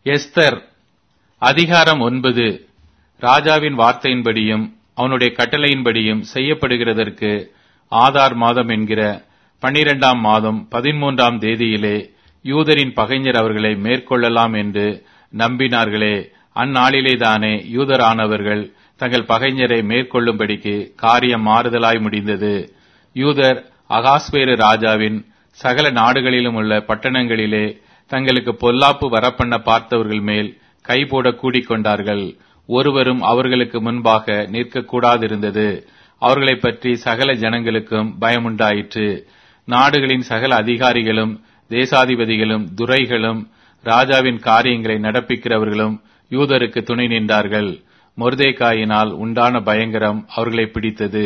Esther அதிகாரம் ஒன்பது ராஜாவின் வார்த்தையின்படியும் அவனுடைய கட்டளையின்படியும் செய்யப்படுகிறதற்கு ஆதார் மாதம் என்கிற பனிரெண்டாம் மாதம் பதிமூன்றாம் தேதியிலே யூதரின் பகைஞர் அவர்களை மேற்கொள்ளலாம் என்று நம்பினார்களே அந்நாளிலேதானே யூதரானவர்கள் தங்கள் பகைஞரை மேற்கொள்ளும்படிக்கு காரியம் மாறுதலாய் முடிந்தது யூதர் அகாஸ்வேரு ராஜாவின் சகல நாடுகளிலும் உள்ள பட்டணங்களிலே தங்களுக்கு பொல்லாப்பு வரப்பண்ண பார்த்தவர்கள் மேல் கை போட கூடிக்கொண்டார்கள் ஒருவரும் அவர்களுக்கு முன்பாக நிற்கக்கூடாதிருந்தது அவர்களைப் பற்றி சகல ஜனங்களுக்கும் பயமுண்டாயிற்று நாடுகளின் சகல அதிகாரிகளும் தேசாதிபதிகளும் துரைகளும் ராஜாவின் காரியங்களை நடப்பிக்கிறவர்களும் யூதருக்கு துணை நின்றார்கள் மொர்தேகாயினால் உண்டான பயங்கரம் அவர்களை பிடித்தது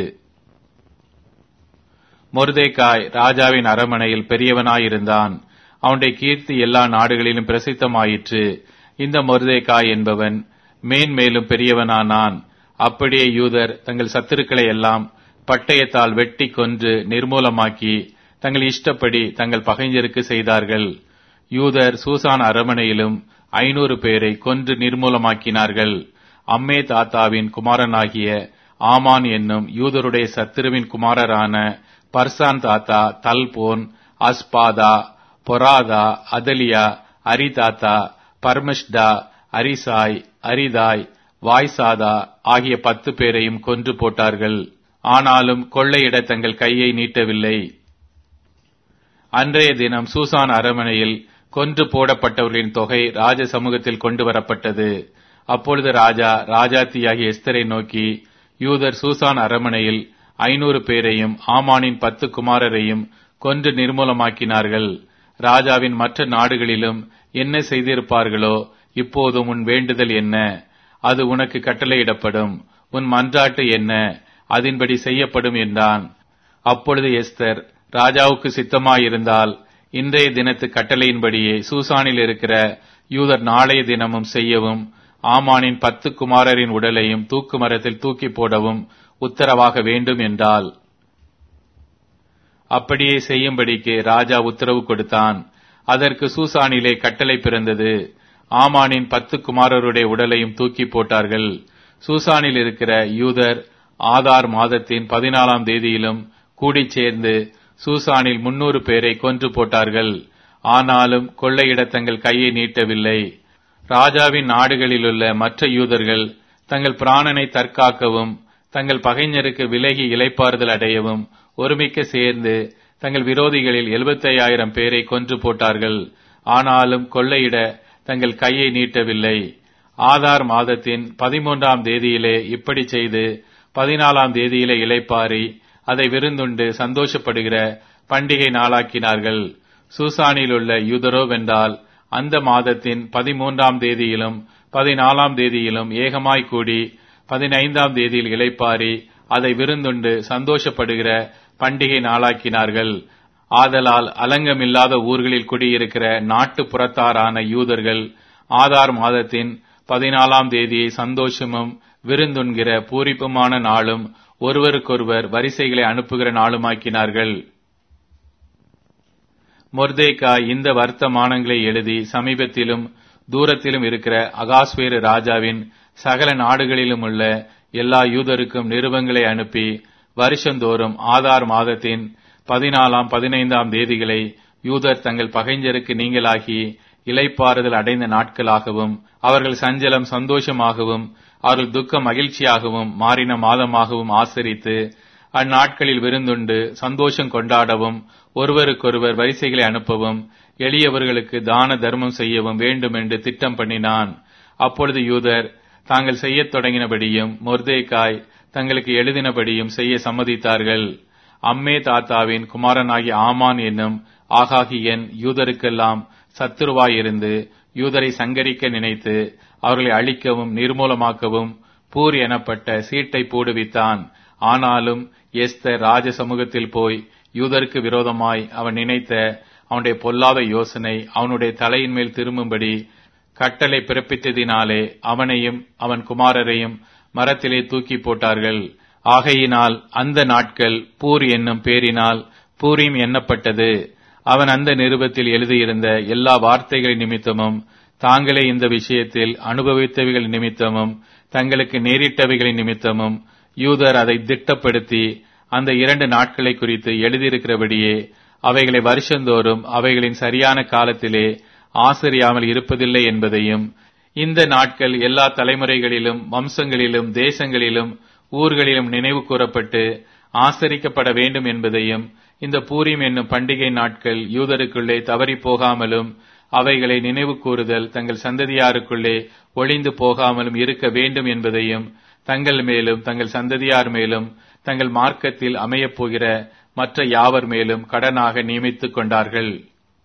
மொர்தேகாய் ராஜாவின் அரமனையில் பெரியவனாயிருந்தான் அவனுடைய கீர்த்தி எல்லா நாடுகளிலும் பிரசித்தமாயிற்று இந்த மொர்தேகாய் என்பவன் மேன்மேலும் பெரியவனானான் அப்படியே யூதர் தங்கள் சத்துருக்களை எல்லாம் பட்டயத்தால் வெட்டி கொன்று நிர்மூலமாக்கி தங்கள் இஷ்டப்படி தங்கள் பகைஞருக்கு செய்தார்கள் யூதர் சூசான் அரமனையிலும் ஐநூறு பேரை கொன்று நிர்மூலமாக்கினார்கள் அம்மே தாத்தாவின் குமாரனாகிய ஆமான் என்னும் யூதருடைய சத்துருவின் குமாரரான பர்சான் தாத்தா தல்போன் அஸ்பாதா பொராதா அதலியா அரிதாத்தா பர்மஷ்டா அரிசாய் அரிதாய் வாய்சாதா ஆகிய பத்து பேரையும் கொன்று போட்டார்கள் ஆனாலும் கொள்ளையிட தங்கள் கையை நீட்டவில்லை அன்றைய தினம் சூசான் அரமனையில் கொன்று போடப்பட்டவர்களின் தொகை ராஜ சமூகத்தில் கொண்டு வரப்பட்டது அப்பொழுது ராஜா ராஜாத்தியாகிய எஸ்தரை நோக்கி யூதர் சூசான் அரமனையில் ஐநூறு பேரையும் ஆமானின் பத்து குமாரரையும் கொன்று நிர்மூலமாக்கினார்கள் ராஜாவின் மற்ற நாடுகளிலும் என்ன செய்திருப்பார்களோ இப்போதும் உன் வேண்டுதல் என்ன அது உனக்கு கட்டளையிடப்படும் உன் மன்றாட்டு என்ன அதன்படி செய்யப்படும் என்றான் அப்பொழுது எஸ்தர் ராஜாவுக்கு சித்தமாயிருந்தால் இன்றைய தினத்து கட்டளையின்படியே சூசானில் இருக்கிற யூதர் நாளைய தினமும் செய்யவும் ஆமானின் பத்து குமாரரின் உடலையும் தூக்கு மரத்தில் தூக்கி போடவும் உத்தரவாக வேண்டும் என்றால் அப்படியே செய்யும்படிக்கு ராஜா உத்தரவு கொடுத்தான் அதற்கு சூசானிலே கட்டளை பிறந்தது ஆமானின் பத்து குமாரருடைய உடலையும் தூக்கி போட்டார்கள் சூசானில் இருக்கிற யூதர் ஆதார் மாதத்தின் பதினாலாம் தேதியிலும் கூடிச் சேர்ந்து சூசானில் முன்னூறு பேரை கொன்று போட்டார்கள் ஆனாலும் கொள்ளையிட தங்கள் கையை நீட்டவில்லை ராஜாவின் நாடுகளிலுள்ள மற்ற யூதர்கள் தங்கள் பிராணனை தற்காக்கவும் தங்கள் பகைஞருக்கு விலகி இலைப்பாறுதல் அடையவும் ஒருமிக்க சேர்ந்து தங்கள் விரோதிகளில் எழுபத்தையாயிரம் பேரை கொன்று போட்டார்கள் ஆனாலும் கொள்ளையிட தங்கள் கையை நீட்டவில்லை ஆதார் மாதத்தின் பதிமூன்றாம் தேதியிலே இப்படி செய்து பதினாலாம் தேதியிலே இலைப்பாரி அதை விருந்துண்டு சந்தோஷப்படுகிற பண்டிகை நாளாக்கினார்கள் சூசானில் உள்ள யூதரோ வென்றால் அந்த மாதத்தின் பதிமூன்றாம் தேதியிலும் பதினாலாம் தேதியிலும் ஏகமாய் கூடி பதினைந்தாம் தேதியில் இலைப்பாரி அதை விருந்துண்டு சந்தோஷப்படுகிற பண்டிகை நாளாக்கினார்கள் ஆதலால் அலங்கமில்லாத ஊர்களில் குடியிருக்கிற நாட்டு புறத்தாரான யூதர்கள் ஆதார் மாதத்தின் பதினாலாம் தேதியை சந்தோஷமும் விருந்துண்கிற பூரிப்புமான நாளும் ஒருவருக்கொருவர் வரிசைகளை அனுப்புகிற நாளுமாக்கினார்கள் மொர்தேகா இந்த வர்த்தமானங்களை எழுதி சமீபத்திலும் தூரத்திலும் இருக்கிற அகாஸ்வேரு ராஜாவின் சகல நாடுகளிலும் உள்ள எல்லா யூதருக்கும் நிருபங்களை அனுப்பி வருஷந்தோறும் ஆதார் மாதத்தின் பதினாலாம் பதினைந்தாம் தேதிகளை யூதர் தங்கள் பகைஞருக்கு நீங்களாகி இலைப்பாறுதல் அடைந்த நாட்களாகவும் அவர்கள் சஞ்சலம் சந்தோஷமாகவும் அவர்கள் துக்கம் மகிழ்ச்சியாகவும் மாறின மாதமாகவும் ஆசரித்து அந்நாட்களில் விருந்துண்டு சந்தோஷம் கொண்டாடவும் ஒருவருக்கொருவர் வரிசைகளை அனுப்பவும் எளியவர்களுக்கு தான தர்மம் செய்யவும் வேண்டும் என்று திட்டம் பண்ணினான் அப்பொழுது யூதர் தாங்கள் செய்யத் தொடங்கினபடியும் மொர்தேக்காய் தங்களுக்கு எழுதினபடியும் செய்ய சம்மதித்தார்கள் அம்மே தாத்தாவின் குமாரனாகிய ஆமான் என்னும் ஆகாகியன் யூதருக்கெல்லாம் சத்துருவாயிருந்து யூதரை சங்கரிக்க நினைத்து அவர்களை அழிக்கவும் நிர்மூலமாக்கவும் பூர் எனப்பட்ட சீட்டை போடுவித்தான் ஆனாலும் எஸ்தர் ராஜ சமூகத்தில் போய் யூதருக்கு விரோதமாய் அவன் நினைத்த அவனுடைய பொல்லாத யோசனை அவனுடைய தலையின் மேல் திரும்பும்படி கட்டளை பிறப்பித்ததினாலே அவனையும் அவன் குமாரரையும் மரத்திலே தூக்கி போட்டார்கள் ஆகையினால் அந்த நாட்கள் பூர் என்னும் பேரினால் பூரீம் எண்ணப்பட்டது அவன் அந்த நிருபத்தில் எழுதியிருந்த எல்லா வார்த்தைகளின் நிமித்தமும் தாங்களே இந்த விஷயத்தில் அனுபவித்தவைகள் நிமித்தமும் தங்களுக்கு நேரிட்டவைகளின் நிமித்தமும் யூதர் அதை திட்டப்படுத்தி அந்த இரண்டு நாட்களை குறித்து எழுதியிருக்கிறபடியே அவைகளை வருஷந்தோறும் அவைகளின் சரியான காலத்திலே ஆசரியாமல் இருப்பதில்லை என்பதையும் இந்த நாட்கள் எல்லா தலைமுறைகளிலும் வம்சங்களிலும் தேசங்களிலும் ஊர்களிலும் நினைவு கூறப்பட்டு ஆசரிக்கப்பட வேண்டும் என்பதையும் இந்த பூரிம் என்னும் பண்டிகை நாட்கள் யூதருக்குள்ளே தவறி போகாமலும் அவைகளை நினைவு கூறுதல் தங்கள் சந்ததியாருக்குள்ளே ஒளிந்து போகாமலும் இருக்க வேண்டும் என்பதையும் தங்கள் மேலும் தங்கள் சந்ததியார் மேலும் தங்கள் மார்க்கத்தில் அமையப் போகிற மற்ற யாவர் மேலும் கடனாக நியமித்துக் கொண்டார்கள்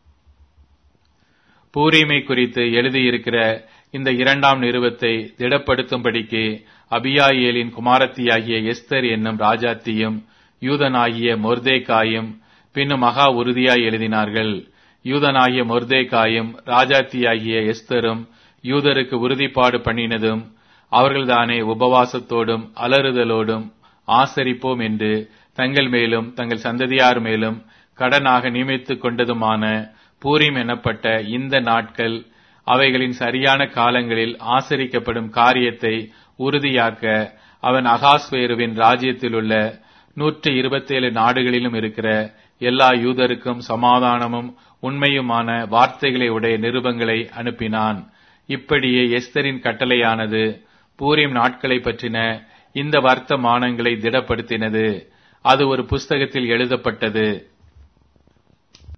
பூரிமை குறித்து எழுதியிருக்கிற இந்த இரண்டாம் நிறுவத்தை திடப்படுத்தும்படிக்கு அபியாயேலின் குமாரத்தியாகிய எஸ்தர் என்னும் ராஜாத்தியும் யூதனாகிய மொர்தேகாயும் பின்னும் மகா உறுதியாய் எழுதினார்கள் யூதனாகிய மொர்தேகாயும் ராஜாத்தியாகிய எஸ்தரும் யூதருக்கு உறுதிப்பாடு பண்ணினதும் அவர்கள்தானே உபவாசத்தோடும் அலறுதலோடும் ஆசரிப்போம் என்று தங்கள் மேலும் தங்கள் சந்ததியார் மேலும் கடனாக நியமித்துக் கொண்டதுமான பூரிம் எனப்பட்ட இந்த நாட்கள் அவைகளின் சரியான காலங்களில் ஆசரிக்கப்படும் காரியத்தை உறுதியாக்க அவன் அகாஸ்வேருவின் ராஜ்யத்திலுள்ள நூற்றி இருபத்தேழு நாடுகளிலும் இருக்கிற எல்லா யூதருக்கும் சமாதானமும் உண்மையுமான வார்த்தைகளை உடைய நிருபங்களை அனுப்பினான் இப்படியே எஸ்தரின் கட்டளையானது பூரிம் நாட்களை பற்றின இந்த வர்த்தமானங்களை திடப்படுத்தினது அது ஒரு புஸ்தகத்தில் எழுதப்பட்டது